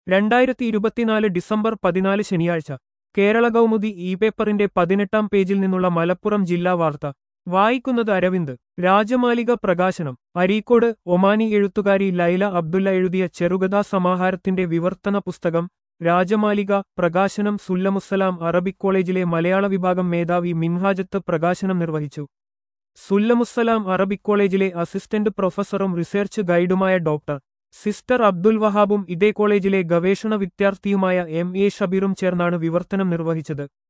രണ്ടായിരത്തി ഇരുപത്തിനാല് ഡിസംബർ പതിനാല് ശനിയാഴ്ച കേരള കൗമുദി ഇ പേപ്പറിന്റെ പതിനെട്ടാം പേജിൽ നിന്നുള്ള മലപ്പുറം ജില്ലാ വാർത്ത വായിക്കുന്നത് അരവിന്ദ് രാജമാലിക പ്രകാശനം അരീക്കോട് ഒമാനി എഴുത്തുകാരി ലൈല അബ്ദുല്ല എഴുതിയ ചെറുകഥാ സമാഹാരത്തിന്റെ വിവർത്തന പുസ്തകം രാജമാലിക പ്രകാശനം സുല്ലമുസ്സലാം അറബിക് കോളേജിലെ മലയാള വിഭാഗം മേധാവി മിൻഹാജത്ത് പ്രകാശനം നിർവഹിച്ചു സുല്ലമുസ്സലാം അറബിക് കോളേജിലെ അസിസ്റ്റന്റ് പ്രൊഫസറും റിസർച്ച് ഗൈഡുമായ ഡോക്ടർ സിസ്റ്റർ അബ്ദുൽ വഹാബും ഇതേ കോളേജിലെ ഗവേഷണ വിദ്യാർത്ഥിയുമായ എം എ ഷബീറും ചേർന്നാണ് വിവർത്തനം നിർവഹിച്ചത്